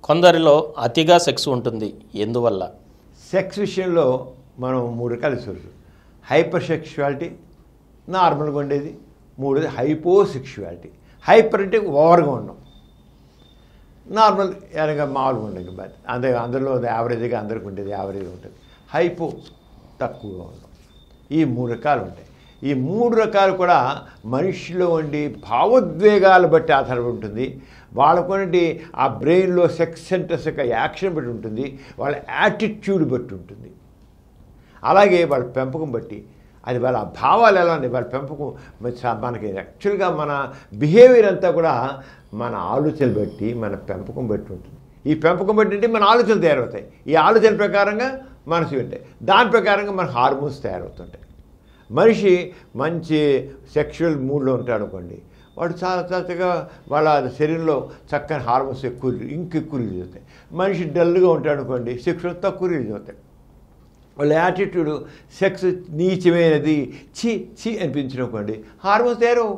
కొందరిలో అతిగా సెక్స్ ఉంటుంది ఎందువల్ల సెక్స్ విషయంలో మనం మూడు రకాలు చూడచ్చు హైపర్ సెక్షువాలిటీ నార్మల్గా ఉండేది మూడోది హైపో సెక్షువాలిటీ హైపర్ అంటే ఓవర్గా ఉండడం నార్మల్ ఎనగా మామూలుగా ఉండదు బట్ అంతే అందులో యావరేజ్గా అందరికి ఉండేది యావరేజ్గా ఉంటుంది హైపో తక్కువగా ఉండడం ఈ మూడు రకాలు ఉంటాయి ఈ మూడు రకాలు కూడా మనిషిలో ఉండి భావోద్వేగాలు బట్టి ఆధారపడి ఉంటుంది వాళ్ళకున్నటి ఆ బ్రెయిన్లో సెక్స్ సెంటర్స్ యొక్క యాక్షన్ బట్టి ఉంటుంది వాళ్ళ యాటిట్యూడ్ బట్టి ఉంటుంది అలాగే వాళ్ళ పెంపకం బట్టి అది వాళ్ళ భావాలు ఎలా ఉన్నాయి వాళ్ళ పెంపకం మరి చా- మనకి యాక్చువల్గా మన బిహేవియర్ అంతా కూడా మన ఆలోచనలు బట్టి మన పెంపకం బట్టి ఉంటుంది ఈ పెంపకం బట్టి అంటే మన ఆలోచనలు తయారవుతాయి ఈ ఆలోచన ప్రకారంగా మనసు ఉంటాయి దాని ప్రకారంగా మన హార్మోన్స్ తయారవుతుంటాయి మనిషి మంచి సెక్షువల్ మూడ్లో ఉంటాడు అనుకోండి వాడు చాలా చక్కగా వాళ్ళ శరీరంలో చక్కని హార్మోన్స్ ఎక్కువ ఇంక ఎక్కువ రిలీజ్ అవుతాయి మనిషి డల్గా ఉంటాడు అనుకోండి సెక్షువల్ తక్కువ రిలీజ్ అవుతాయి వాళ్ళ యాటిట్యూడ్ సెక్స్ నీచమైనది చి చి అనిపించిననుకోండి హార్మోన్స్ తయారు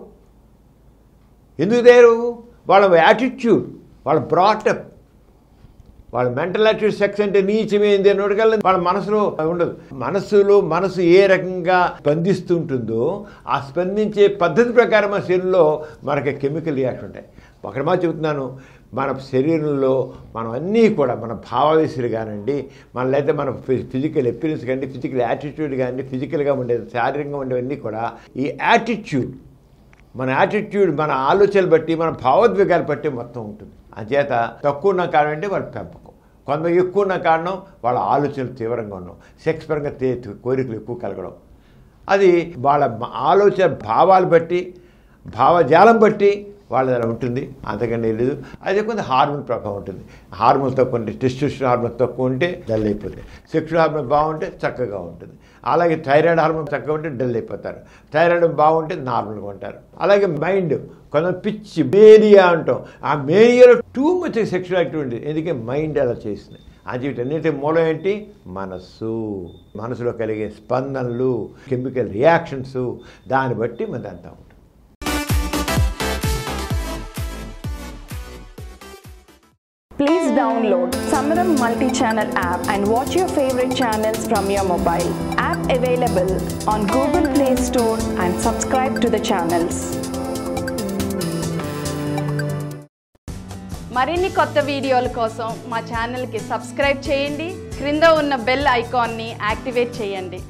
ఎందుకు తయారు వాళ్ళ యాటిట్యూడ్ వాళ్ళ బ్రాటప్ వాళ్ళ మెంటల్ యాటిట్యూడ్ సెక్స్ అంటే నీచమైంది అన్నోటికల్లా వాళ్ళ మనసులో ఉండదు మనసులో మనసు ఏ రకంగా స్పందిస్తుంటుందో ఆ స్పందించే పద్ధతి ప్రకారం మన శరీరంలో మనకి కెమికల్ రియాక్షన్ ఉంటాయి ఒకటి మా చెబుతున్నాను మన శరీరంలో మనం అన్నీ కూడా మన భావవేశులు కానివ్వండి మన లేదా మన ఫిజికల్ ఎపీరియన్స్ కానీ ఫిజికల్ యాటిట్యూడ్ కానీ ఫిజికల్గా ఉండేది శారీరకంగా ఉండేవన్నీ కూడా ఈ యాటిట్యూడ్ మన యాటిట్యూడ్ మన ఆలోచనలు బట్టి మన భావోద్వేగాలు బట్టి మొత్తం ఉంటుంది అంచేత తక్కువ ఉన్న కారణం అంటే వాళ్ళ పెంపకం కొంత ఎక్కువ ఉన్న కారణం వాళ్ళ ఆలోచనలు తీవ్రంగా ఉండడం సెక్స్ పరంగా తే కోరికలు ఎక్కువ కలగడం అది వాళ్ళ మ- ఆలోచన భావాలు బట్టి భావజాలం బట్టి వాళ్ళ అలా ఉంటుంది అంతకంటే లేదు అదే కొంత హార్మోన్ ప్రభావం ఉంటుంది హార్మోన్ తక్కువ ఉంటే టెస్టిస్టర్ హార్మోన్ తక్కువ ఉంటే డల్ అయిపోతాయి సెక్షువల్ హార్మోన్ బాగుంటే చక్కగా ఉంటుంది అలాగే థైరాయిడ్ హార్మోన్ చక్కగా ఉంటే డల్ అయిపోతారు థైరాయిడ్ బాగుంటే నార్మల్గా ఉంటారు అలాగే మైండ్ కొంత పిచ్చి మేరియా అంటాం ఆ మేరియాలో టూ మచ్ సెక్షువల్ యాక్టివిటీ ఉంది ఎందుకంటే మైండ్ అలా చేసింది అది వీటన్నిటి మూలం ఏంటి మనస్సు మనసులో కలిగే స్పందనలు కెమికల్ రియాక్షన్స్ దాన్ని బట్టి మనదంతా ఉంటుంది Please download Samaram multi-channel app and watch your favorite channels from your mobile. App available on Google Play Store and subscribe to the channels. మరిన్ని కొత్త వీడియోల కోసం మా ఛానల్కి సబ్స్క్రైబ్ చేయండి క్రింద ఉన్న బెల్ ఐకాన్ని యాక్టివేట్ చేయండి